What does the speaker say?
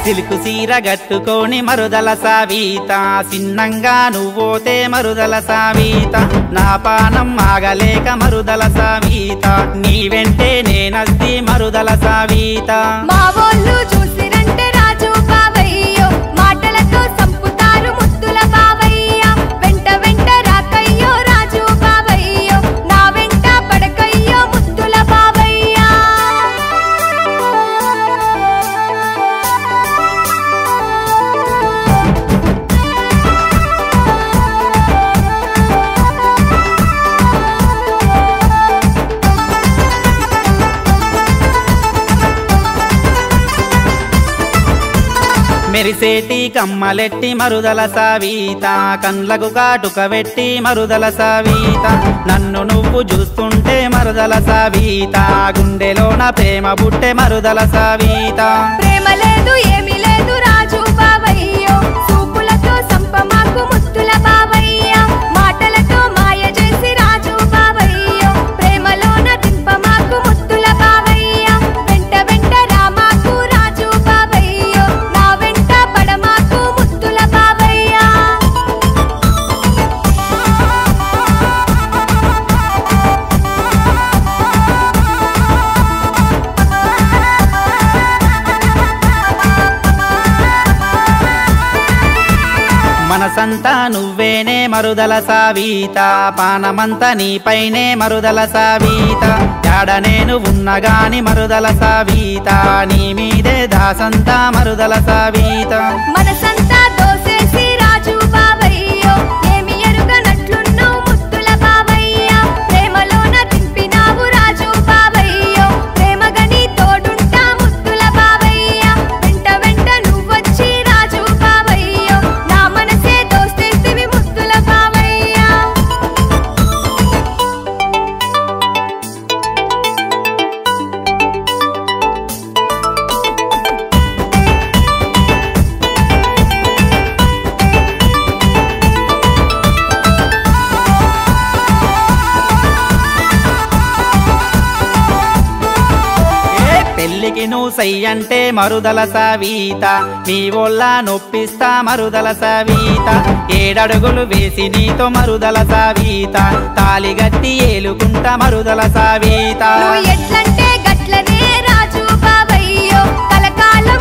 silk సీర గట్టుకొని మరుదల సావీత సిన్నంగా నువ్వోతే మరుదల సావీత నా పానం ఆగలేక మరుదల సావీత నీ వెంటే నేనద్ది మరుదల సావీత మా వోళ్ళు చూసిరంటే రాజు బావయ్యో మాటలతో సంపుతారు ముద్దుల బావయ్య వెంట వెంట రాకయ్యో రాజు బావయ్యో నా వెంట పడకయ్యో ముద్దుల బావయ్య మెరిసేటి కమ్మలెట్టి మరుదల సావీత కండ్లకు కాటుక వెట్టి మరుదల సావీత నన్ను నువ్వు చూస్తుంటే మరుదల సావీత గుండెలోన ప్రేమ బుట్టె మరుదల సావీత ప్రేమ లేదు ఏమీ లేదు రాజు బావయ్యో చూపులతో సంపమాకు ముద్దుల బావయ్య మాటలతో మాయ చేసి రాజు బావయ్యో ప్రేమలోన దింపమాకు ముద్దుల బావయ్య వెంట వెంట రామాకు రాజు బావయ్యో నా వెంట పడమాకు ముద్దుల బావయ్య మనసంతా నువ్వేనే మరుదల సావీత పానమంతా నీపైనే మరుదల సావీత యాడ నేను ఉన్నగాని మరుదల సావీత నీ మీదే దాసంతా మరుదల సావీత మనసంతా దోసేసి రాజు బావయ్యో ఏమి ఎరుగనట్లున్నావు ముద్దుల బావయ్య ప్రేమలోన దింపినావు రాజు బావయ్యో ప్రేమగని తోడుంటా ముద్దుల బావయ్య వెంట వెంట నువ్వొచ్చి రాజు బావయ్యో నా మనసే దోస్తేసివి ముద్దుల బావయ్య ఏ పెళ్ళికి నువ్వు సై అంటే మరుదల సావీత నీ వల్ల నొప్పిస్తా మరుదల సావీత ఏడడుగులు వేసి నీతో మరుదల సావీత తాలిగట్టి ఏలుకుంటా మరుదల సావీత నువ్వు ఎట్లంటే గట్లనే రాజు బావయ్యో కలకాలం